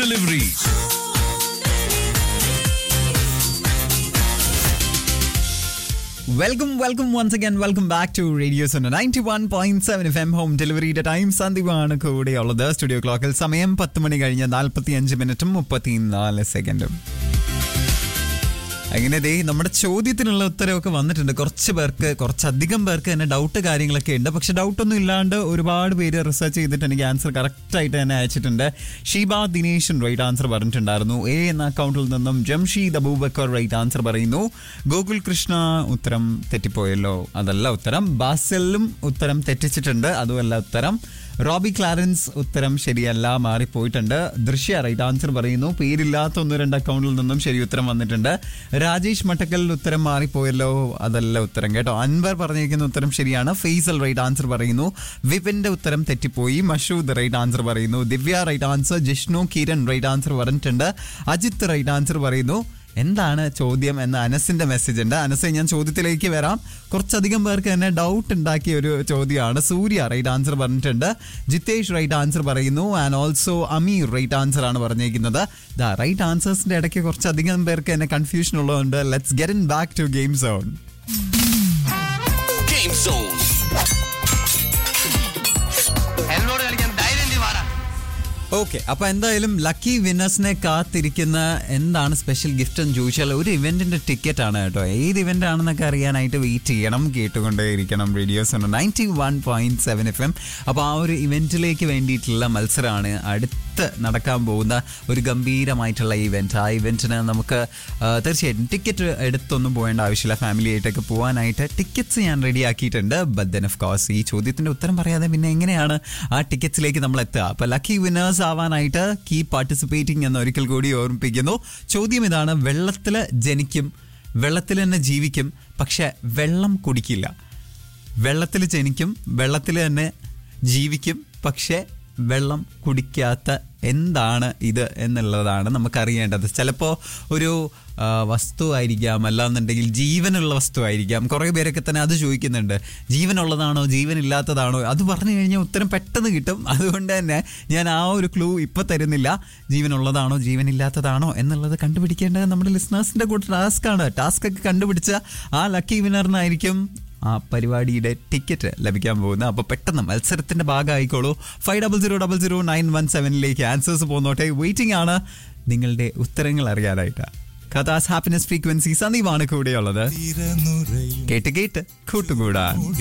delivery. Welcome welcome once again welcome back to radio zone ninety one point seven F M home ഡെലിവറിയുടെ time സന്ദീപാണ് കൂടെയുള്ളത് studio ക്ലോക്കിൽ സമയം പത്ത് മണി കഴിഞ്ഞ് നാൽപ്പത്തി അഞ്ച് മിനിറ്റും മുപ്പത്തിനാല് സെക്കൻഡും അങ്ങനെ ദേ നമ്മുടെ ചോദ്യത്തിനുള്ള ഉത്തരവൊക്കെ വന്നിട്ടുണ്ട് കുറച്ച് പേർക്ക് കുറച്ചധികം പേർക്ക് തന്നെ ഡൗട്ട് കാര്യങ്ങളൊക്കെ ഉണ്ട് പക്ഷെ ഡൗട്ടൊന്നും ഇല്ലാണ്ട് ഒരുപാട് പേര് റിസർച്ച് ചെയ്തിട്ട് എനിക്ക് ആൻസർ കറക്റ്റ് ആയിട്ട് തന്നെ അയച്ചിട്ടുണ്ട് ഷീബ ദിനേശൻ റൈറ്റ് ആൻസർ പറഞ്ഞിട്ടുണ്ടായിരുന്നു എ എന്ന അക്കൗണ്ടിൽ നിന്നും ജംഷീദ് അബൂബക്കർ റൈറ്റ് ആൻസർ പറയുന്നു ഗോകുൽ കൃഷ്ണ ഉത്തരം തെറ്റിപ്പോയല്ലോ അതല്ല ഉത്തരം ബാസലും ഉത്തരം തെറ്റിച്ചിട്ടുണ്ട് അതുമല്ല ഉത്തരം റോബി ക്ലാരൻസ് ഉത്തരം ശരിയല്ല മാറിപ്പോയിട്ടുണ്ട് ദൃശ്യ റൈറ്റ് ആൻസർ പറയുന്നു പേരില്ലാത്ത ഒന്ന് രണ്ട് അക്കൗണ്ടിൽ നിന്നും ശരി ഉത്തരം വന്നിട്ടുണ്ട് രാജേഷ് മട്ടക്കൽ ഉത്തരം മാറിപ്പോയല്ലോ അതല്ല ഉത്തരം കേട്ടോ അൻവർ പറഞ്ഞിരിക്കുന്ന ഉത്തരം ശരിയാണ് ഫെയ്സൽ റൈറ്റ് ആൻസർ പറയുന്നു വിപിന്റെ ഉത്തരം തെറ്റിപ്പോയി മഷൂദ് റൈറ്റ് ആൻസർ പറയുന്നു Divya right answer Jishnu Kiran right answer പറഞ്ഞിട്ടുണ്ട് അജിത്ത് റൈറ്റ് ആൻസർ പറയുന്നു എന്താണ് ചോദ്യം എന്ന അനസിന്റെ മെസ്സേജ് ഉണ്ട് അനസ് ഞാൻ ചോദ്യത്തിലേക്ക് വരാം കുറച്ചധികം പേർക്ക് തന്നെ ഡൗട്ട് ഉണ്ടാക്കിയ ഒരു ചോദ്യമാണ് സൂര്യ റൈറ്റ് ആൻസർ പറഞ്ഞിട്ടുണ്ട് ജിതേഷ് റൈറ്റ് ആൻസർ പറയുന്നു and also Ameer right answer ആണ് പറഞ്ഞിരിക്കുന്നത് ദ റൈറ്റ് ആൻസേഴ്സിന്റെ ഇടയ്ക്ക് കുറച്ചധികം പേർക്ക് തന്നെ കൺഫ്യൂഷൻ ഉള്ളതുകൊണ്ട് let's get in back to game zone Game Zone. എന്നോട് കളിക്കാൻ ധൈര്യം നീ വാടാ ഓക്കെ അപ്പൊ എന്തായാലും ലക്കി വിന്നേഴ്സിനെ കാത്തിരിക്കുന്ന എന്താണ് സ്പെഷ്യൽ ഗിഫ്റ്റ് എന്ന് ചോദിച്ചാൽ ഒരു ഇവന്റിന്റെ ടിക്കറ്റ് ആണ് കേട്ടോ ഏത് ഇവന്റ് ആണെന്നൊക്കെ അറിയാനായിട്ട് വെയിറ്റ് ചെയ്യണം കേട്ടുകൊണ്ടേയിരിക്കണം radios ninety one point seven F M അപ്പോൾ ആ ഒരു ഇവന്റിലേക്ക് വേണ്ടിയിട്ടുള്ള മത്സരമാണ് അടുത്ത് നടക്കാൻ പോകുന്ന ഒരു ഗംഭീരമായിട്ടുള്ള ഇവന്റ് ആ ഇവന്റിന് നമുക്ക് ആ, തീർച്ചയായിട്ടും ടിക്കറ്റ് എടുത്തൊന്നും പോകേണ്ട ആവശ്യമില്ല ഫാമിലി ആയിട്ടൊക്കെ പോകാനായിട്ട് ടിക്കറ്റ്സ് ഞാൻ റെഡി ആക്കിയിട്ടുണ്ട് ബട്ട് ദെൻ ഓഫ് കോഴ്സ് ഈ ചോദ്യത്തിന്റെ ഉത്തരം പറയാതെ പിന്നെ എങ്ങനെയാണ് ആ ടിക്കറ്റ്സിലേക്ക് നമ്മൾ എത്തുക അപ്പൊ ലക്കി വിന്നേഴ്സ് ആവാനായിട്ട് കീ പാർട്ടിസിപ്പേറ്റിംഗ് എന്ന് ഒരിക്കൽ കൂടി ഓർമ്മിപ്പിക്കുന്നു ചോദ്യം ഇതാണ് വെള്ളത്തിൽ ജനിക്കും വെള്ളത്തിൽ തന്നെ ജീവിക്കും പക്ഷെ വെള്ളം കുടിക്കില്ല വെള്ളത്തിൽ ജനിക്കും വെള്ളത്തിൽ തന്നെ ജീവിക്കും പക്ഷെ വെള്ളം കുടിക്കാത്ത എന്താണ് ഇത് എന്നുള്ളതാണ് നമുക്കറിയേണ്ടത് ചിലപ്പോൾ ഒരു ആ, വസ്തു ആയിരിക്കാം അല്ലാന്നുണ്ടെങ്കിൽ ജീവനുള്ള വസ്തു ആയിരിക്കാം കുറേ പേരൊക്കെ തന്നെ അത് ചോദിക്കുന്നുണ്ട് ജീവനുള്ളതാണോ ജീവനില്ലാത്തതാണോ അത് പറഞ്ഞു കഴിഞ്ഞാൽ ഉത്തരം പെട്ടെന്ന് കിട്ടും അതുകൊണ്ട് തന്നെ ഞാൻ ആ ഒരു ക്ലൂ ഇപ്പൊ തരുന്നില്ല ജീവനുള്ളതാണോ ജീവനില്ലാത്തതാണോ എന്നുള്ളത് കണ്ടുപിടിക്കേണ്ടത് നമ്മുടെ ലിസ്ണേഴ്സിന്റെ കൂടെ ടാസ്ക് ആണ് ടാസ്ക് ഒക്കെ കണ്ടുപിടിച്ച ആ ലക്കി വിന്നറിനായിരിക്കും ആ പരിപാടിയുടെ ടിക്കറ്റ് ലഭിക്കാൻ പോകുന്നത് അപ്പോൾ പെട്ടെന്ന് മത്സരത്തിന്റെ ഭാഗമായിക്കോളൂ five double zero double zero nine one സെവനിലേക്ക് ആൻസേഴ്സ് പോന്നോട്ടെ വെയിറ്റിംഗ് ആണ് നിങ്ങളുടെ ഉത്തരങ്ങൾ അറിയാനായിട്ട് കഥാസ് ഹാപ്പിനെസ് ഫ്രീക്വൻസി സന്ദീപാണ് കൂടെയുള്ളത് കേട്ട് കേട്ട് കൂട്ടുകൂടാൻ